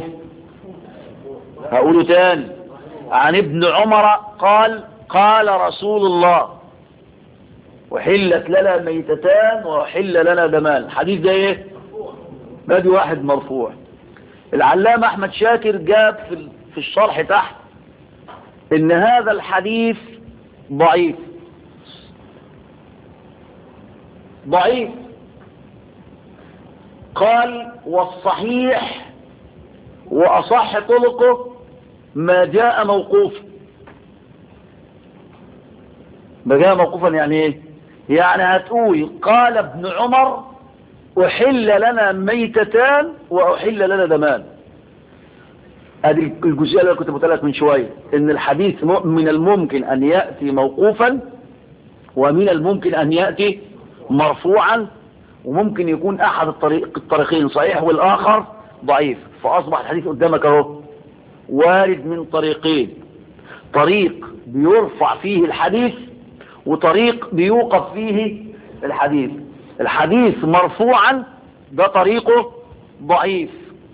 هقوله تاني عن ابن عمر قال قال رسول الله وحلت لنا ميتتان وحل لنا دمان الحديث ده ايه بادي واحد مرفوع العلامة احمد شاكر جاب في في الشرح تحت ان هذا الحديث ضعيف ضعيف قال والصحيح وأصح طلقه ما جاء موقوفا ما جاء موقوفا يعني ايه يعني هتقول قال ابن عمر احل لنا ميتتان واحل لنا دمان ادي الجزئيه اللي كنت بقول لك من شويه ان الحديث من الممكن ان ياتي موقوفا ومن الممكن ان ياتي مرفوعا وممكن يكون احد الطريق الطريقين صحيح والاخر ضعيف فاصبح الحديث قدامك اهو وارد من طريقين طريق بيرفع فيه الحديث وطريق بيوقف فيه الحديث الحديث مرفوعا ده طريقه ضعيف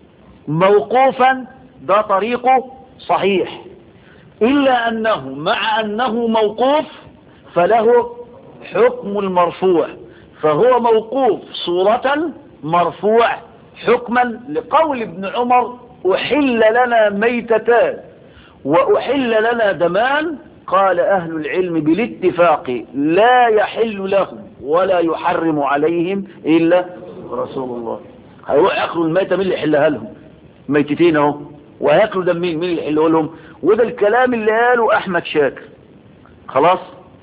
موقوفا ده طريقه صحيح إلا أنه مع أنه موقوف فله حكم المرفوع فهو موقوف صورة مرفوع حكما لقول ابن عمر أحل لنا ميتتان وأحل لنا دمان قال أهل العلم بالاتفاق لا يحل لهم ولا يحرم عليهم إلا رسول الله هيروح يأكلوا الميتة من اللي يحلها لهم ميتتين اهو وهياكلوا دم مين مين اللي يحله لهم وده الكلام اللي قاله أحمد شاكر خلاص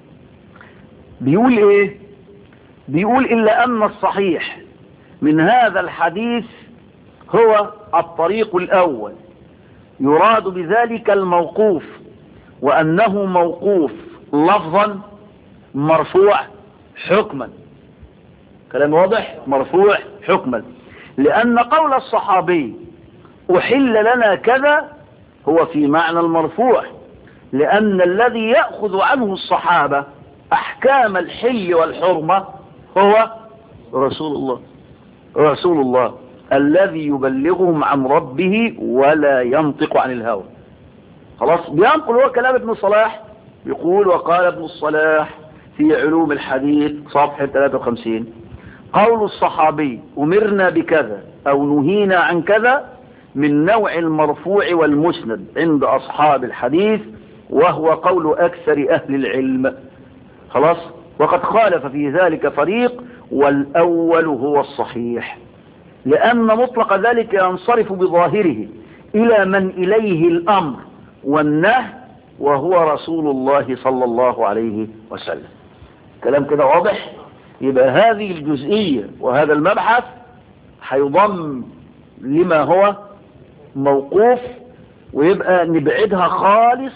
بيقول ايه بيقول إلا أن الصحيح من هذا الحديث هو الطريق الأول يراد بذلك الموقوف وأنه موقوف لفظا مرفوع حكما كلام واضح مرفوع حكما لأن قول الصحابي أحل لنا كذا هو في معنى المرفوع لأن الذي يأخذ عنه الصحابة أحكام الحل والحرمة هو رسول الله رسول الله الذي يبلغهم عن ربه ولا ينطق عن الهوى خلاص بينقل هو كلام ابن صلاح يقول وقال ابن الصلاح في علوم الحديث صفحة 53 قول الصحابي أمرنا بكذا أو نهينا عن كذا من نوع المرفوع والمسند عند أصحاب الحديث وهو قول أكثر أهل العلم خلاص وقد خالف في ذلك فريق والأول هو الصحيح لأن مطلق ذلك ينصرف بظاهره إلى من إليه الأمر والنهي وهو رسول الله صلى الله عليه وسلم كلام كده واضح يبقى هذه الجزئية وهذا المبحث هيضم لما هو موقوف ويبقى نبعدها خالص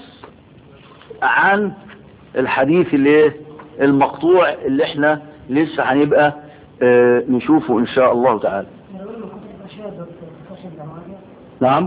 عن الحديث اللي المقطوع اللي احنا لسه هنبقى اه نشوفه ان شاء الله تعالى نعم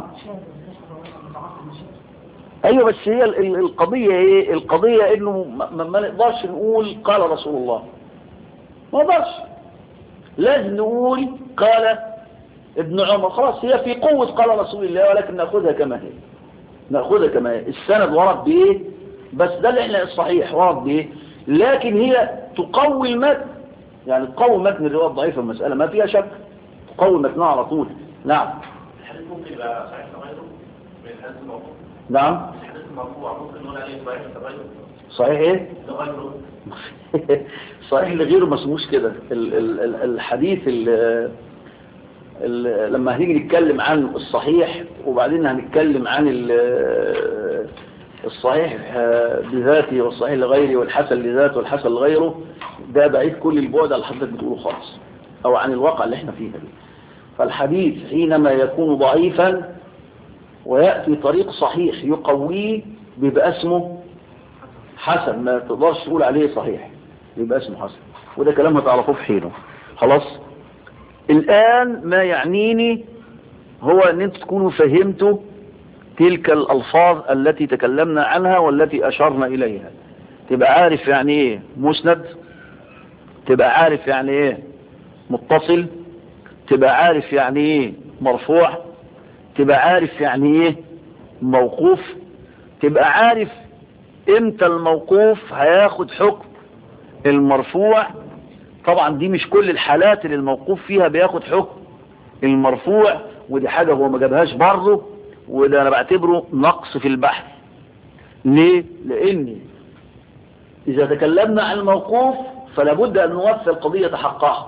ايوه بس هي القضية ايه القضية انه ما, ما نقدرش نقول قال رسول الله ما نقدرش لازم نقول قال ابن عمر خلاص هي في قوة قال رسول الله ولكن نأخذها كما هي نأخذها كما هي السند ورد بايه بس ده اللي احنا الصحيح ورد بايه لكن هي تقوي المتن يعني تقوي متن الرواية الضعيفة المسألة ما فيها شك تقوي متنها على طول نعم الحديث ممكن يبقى صحيح تغيره من الحديث الموضوع نعم الحديث المرفوع ممكن نقول عليه صحيح تغيره صحيح ايه تغيره صحيح لغيره ما اسموش كده ال- ال- ال- الحديث ال- ال- لما هنيجي نتكلم عن الصحيح وبعدين هنتكلم عن ال- الصحيح بذاته والصحيح لغيره والحسن لذاته والحسن لغيره ده بعيد كل البعد على حضرتك بتقوله خالص او عن الواقع اللي احنا فيه ده فالحديث حينما يكون ضعيفا ويأتي طريق صحيح يقويه بيبقى اسمه حسن ما تقدرش تقول عليه صحيح يبقى اسمه حسن وده كلام هتعرفوه في حينه خلاص الآن ما يعنيني هو ان انتوا تكونوا فهمتوا تلك الألفاظ التي تكلمنا عنها والتي أشرنا إليها تبقى عارف يعني ايه مسند تبقى عارف يعني ايه متصل تبقى عارف يعني ايه مرفوع تبقى عارف يعني ايه موقوف تبقى عارف امتى الموقوف هياخد حكم المرفوع طبعا دي مش كل الحالات اللي الموقوف فيها بياخد حكم المرفوع ودي حاجة هو ما جابهاش برضه وده انا بعتبره نقص في البحث ليه لان اذا تكلمنا عن الموقوف فلا بد ان نوفي القضية حقها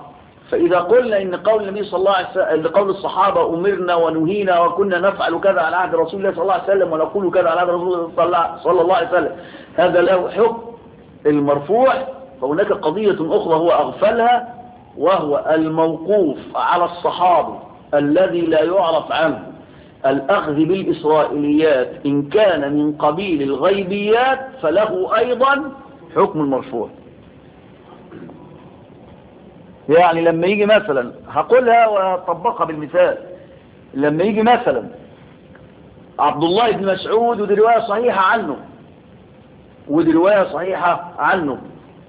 فإذا قلنا إن قول النبي صلى الله عليه وسلم قول الصحابة أمرنا ونهينا وكنا نفعل كذا على عهد رسول الله صلى الله عليه وسلم ونقول كذا على عهد رسول الله صلى الله عليه وسلم هذا له حكم المرفوع فهناك قضية أخرى هو أغفلها وهو الموقوف على الصحابي الذي لا يعرف عنه الأخذ بالإسرائيليات إن كان من قبيل الغيبيات فله أيضا حكم المرفوع يعني لما يجي مثلا هقولها وهطبقها بالمثال لما يجي مثلا عبد الله بن مسعود ودي رواية صحيحة عنه ودي رواية صحيحة عنه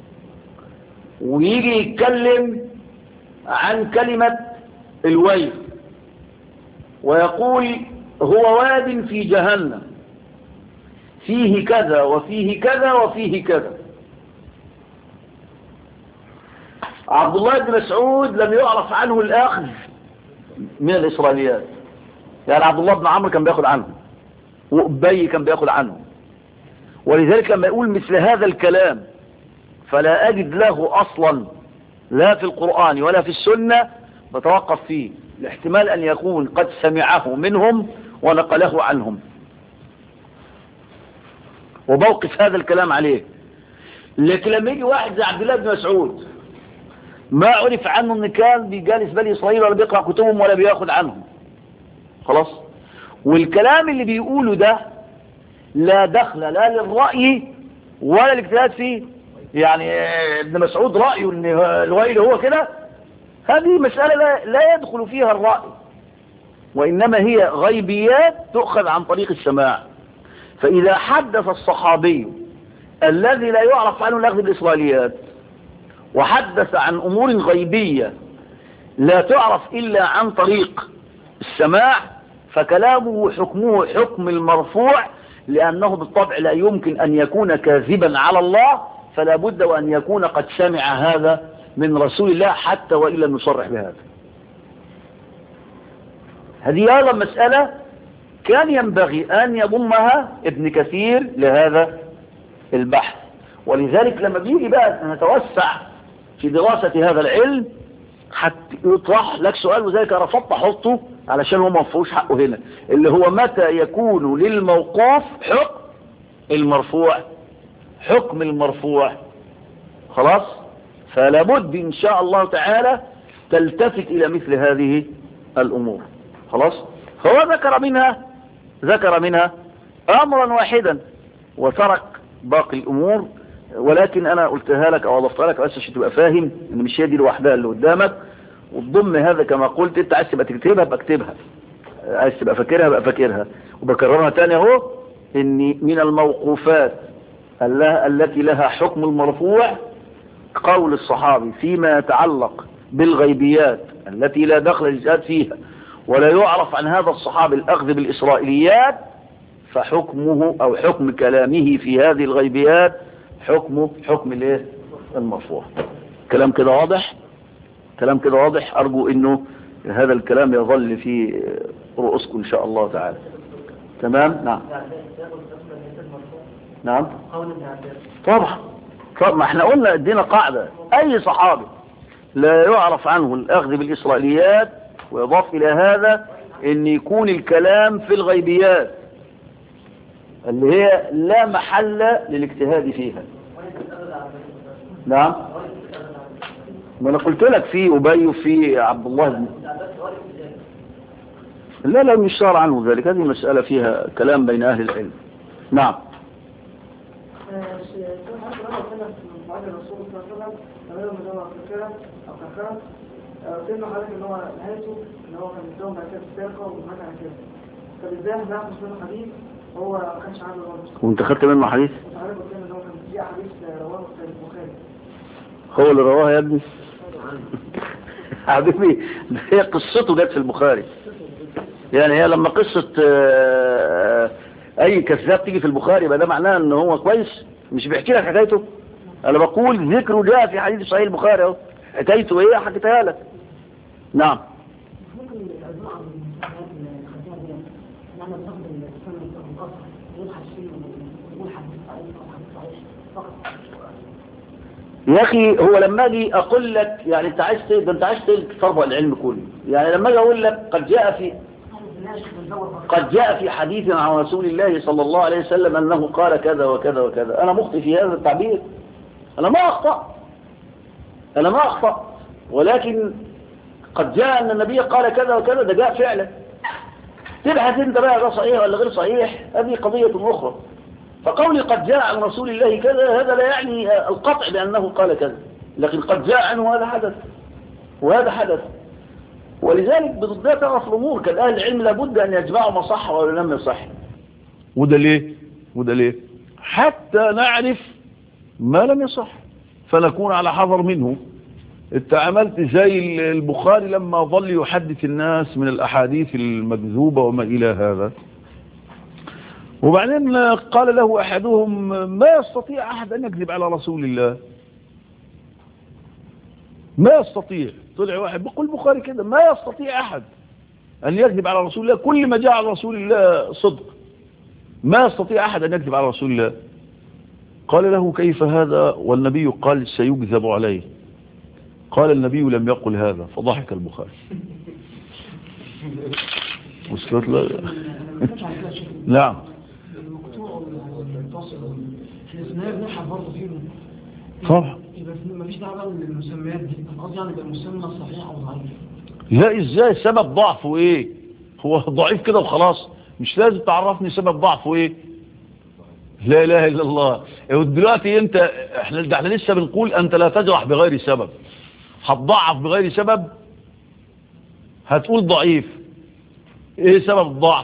ويجي يتكلم عن كلمة الويل ويقول هو واد في جهنم فيه كذا وفيه كذا وفيه كذا عبد الله بن مسعود لم يعرف عنه الأخذ من الإسرائيليات يعني عبد الله بن عمرو كان بياخد عنه وأبي كان بياخد عنه ولذلك لما يقول مثل هذا الكلام فلا أجد له أصلا لا في القرآن ولا في السنة بتوقف فيه الاحتمال أن يكون قد سمعه منهم ونقله عنهم وبوقف هذا الكلام عليه لكن لما يجي واحد زي عبد الله بن مسعود ما عرف عنه ان كان بيجالس بني اسرائيل ولا بيقرا كتبهم ولا بياخد عنهم خلاص والكلام اللي بيقوله ده لا دخل لا للرأي ولا الاجتهاد فيه يعني ابن مسعود رأيه ان الويل هو كده هذه مسألة لا, لا يدخل فيها الرأي وإنما هي غيبيات تؤخذ عن طريق السماع فإذا حدث الصحابي الذي لا يعرف عنه الأخذ بالإسرائيليات وحدث عن أمور غيبية لا تعرف إلا عن طريق السماع فكلامه حكمه حكم المرفوع لأنه بالطبع لا يمكن أن يكون كاذبا على الله فلا بد وأن يكون قد سمع هذا من رسول الله حتى وإن لم يصرح بهذا هذه أيضا مسألة كان ينبغي أن يضمها ابن كثير لهذا البحث ولذلك لما بيجي بقى نتوسع في دراسة هذا العلم حتى يطرح لك سؤال وذلك رفضت احطه علشان هو ما فيهوش حقه هنا اللي هو متى يكون للموقوف حكم المرفوع حكم المرفوع خلاص فلا بد ان شاء الله تعالى تلتفت الى مثل هذه الامور خلاص هو ذكر منها ذكر منها امرا واحدا وترك باقي الامور ولكن انا قلتها لك او اضفتها لك بس عشان تبقى فاهم ان مش هي دي لوحدها اللي قدامك وتضم هذا كما قلت انت عايز تبقى تكتبها ابقى اكتبها عايز تبقى فاكرها ابقى فاكرها وبكررها تاني اهو ان من الموقوفات التي لها حكم المرفوع قول الصحابي فيما يتعلق بالغيبيات التي لا دخل الجهاد فيها ولا يعرف عن هذا الصحابي الأخذ بالإسرائيليات فحكمه أو حكم كلامه في هذه الغيبيات حكمه حكم الايه المرفوع كلام كده واضح كلام كده واضح أرجو أنه هذا الكلام يظل في رؤوسكم إن شاء الله تعالى تمام نعم نعم طبعا طبعا ما احنا قلنا ادينا قاعدة اي صحابي لا يعرف عنه الاخذ بالاسرائيليات ويضاف الى هذا ان يكون الكلام في الغيبيات اللي هي لا محل للاجتهاد فيها نعم ما انا قلت لك في ابي وفي عبد الله بن لا لا مش صار عنه ذلك هذه مسألة فيها كلام بين اهل العلم نعم الرسول صلى الله عليه وسلم تمام ان هو فكرة او كفرة سنه حضرتك ان هو نهايته ان هو كان متزوج بعد كده السرقة ومات على كده طب ازاي هناخد منه حديث هو ما كانش عنده برضه وانت خدت منه حديث وحضرتك قلت لنا ان هو كان في حديث رواه البخاري هو اللي رواه يا ابني حبيبي هي قصته جت في البخاري يعني هي لما قصة آه، اي كذاب تيجي في البخاري يبقى ده معناه ان هو كويس مش بيحكي لك حكايته انا بقول ذكره جاء في حديث صحيح البخاري اهو حكايته ايه حكيتها لك نعم ممكن الأجماع من الخزينة دي نعمل ناخد السنة المقصر نقول حديث فيه ونقول حديث صحيح أو حديث صحيح فقط يا اخي هو لما اجي اقول لك يعني انت عايز ت- ده انت عايز تطبق العلم كله يعني لما اجي اقول لك قد جاء في قد جاء في حديث عن رسول الله صلى الله عليه وسلم انه قال كذا وكذا وكذا انا مخطئ في هذا التعبير انا ما اخطأ انا ما اخطأ ولكن قد جاء ان النبي قال كذا وكذا ده جاء فعلا تبحث انت بقى ده صحيح ولا غير صحيح هذه قضية اخرى فقولي قد جاء عن رسول الله كذا هذا لا يعني القطع بأنه قال كذا لكن قد جاء عنه هذا حدث وهذا حدث ولذلك بضدها تعرف الأمور كان أهل العلم لابد أن يجمعوا ما صح ولا لم يصح وده ليه وده ليه حتى نعرف ما لم يصح فنكون على حذر منه انت عملت زي البخاري لما ظل يحدث الناس من الأحاديث المكذوبة وما إلى هذا وبعدين قال له أحدهم ما يستطيع أحد أن يكذب على رسول الله ما يستطيع طلع واحد بيقول البخاري كده ما يستطيع أحد أن يكذب على رسول الله كل ما جاء على رسول الله صدق ما يستطيع أحد أن يكذب على رسول الله قال له كيف هذا والنبي قال سيكذب عليه قال النبي لم يقل هذا فضحك البخاري وصلت له نعم المقطوع والمتصل الاسماء بنحف برضه فيهم طبعا يبقى ما فيش دعوه بقى بالمسميات دي قصدي يعني بالمسمى صحيح او ضعيف لا ازاي سبب ضعفه ايه هو ضعيف كده وخلاص مش لازم تعرفني سبب ضعفه ايه لا اله الا الله دلوقتي انت احنا ده احنا لسه بنقول انت لا تجرح بغير سبب هتضعف بغير سبب هتقول ضعيف ايه سبب الضعف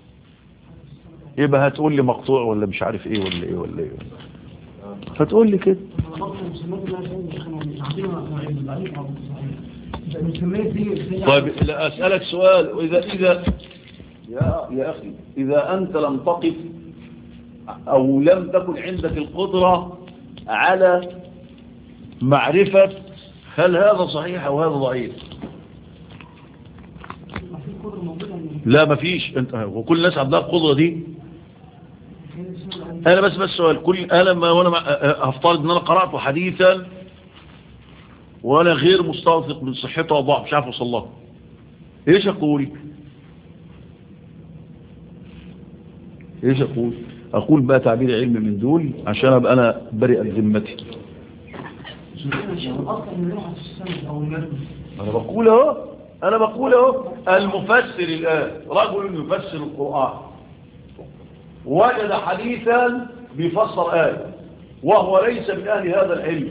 يبقى هتقول لي مقطوع ولا مش عارف ايه ولا ايه ولا ايه هتقول لي كده انا برضه المسميات اللي انا شايف احنا عندنا نوعين ضعيف او صحيح المسميات دي زي طيب لا أسألك سؤال وإذا إذا يا يا أخي إذا أنت لم تقف أو لم تكن عندك القدرة على معرفة هل هذا صحيح أو هذا ضعيف ما في قدره موجوده ان لا مفيش أنت وكل الناس عندها القدرة دي هي اسمها أنا بس بس سؤال كل أنا ما وأنا مع- هفترض إن أنا قرأت حديثا وأنا غير مستوثق من صحته وضعف مش عارف أوصل لها إيش أقول؟ إيش أقول؟ أقول بقى تعبير علمي من دول عشان أبقى أنا برئ ذمتي الاصل ان نروح في السند او المرمي أنا بقول أهو أنا بقول أهو المفسر الآن رجل يفسر القرآن وجد حديثا بيفسر آية وهو ليس من أهل هذا العلم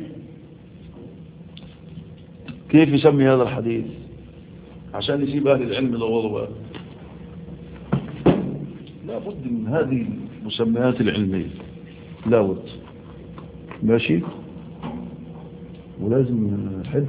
كيف يسمي هذا الحديث عشان يسيب أهل العلم يدوروا بقى لا بد من هذه المسميات العلمية لا بد ماشي ولازم حلو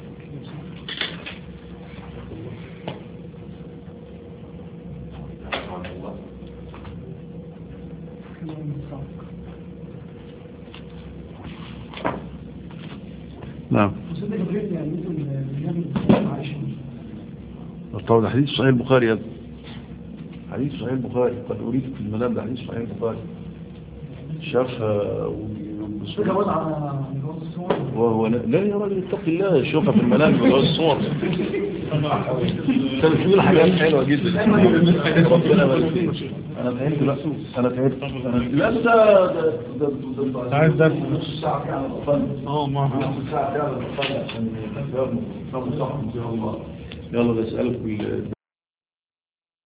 نعم وسيدنا جبريل يعني مثل النبي عائشه طبعا ده حديث صحيح البخاري يا ابني. حديث صحيح البخاري قد أريد في المنام ده حديث صحيح البخاري شافها في جواز على جواز الصور وهو لا, لا يا راجل اتق الله شوفها في المنام بجواز الصور انت بتقول حاجات حلوه جدا ربنا يبارك فيك. انا فهمت لا انا فهمت أنا- لا ده ده ده ده عايز درس. نص ساعه كده على الأقل. اه ما نص ساعه كده على الأقل عشان يلا بسألك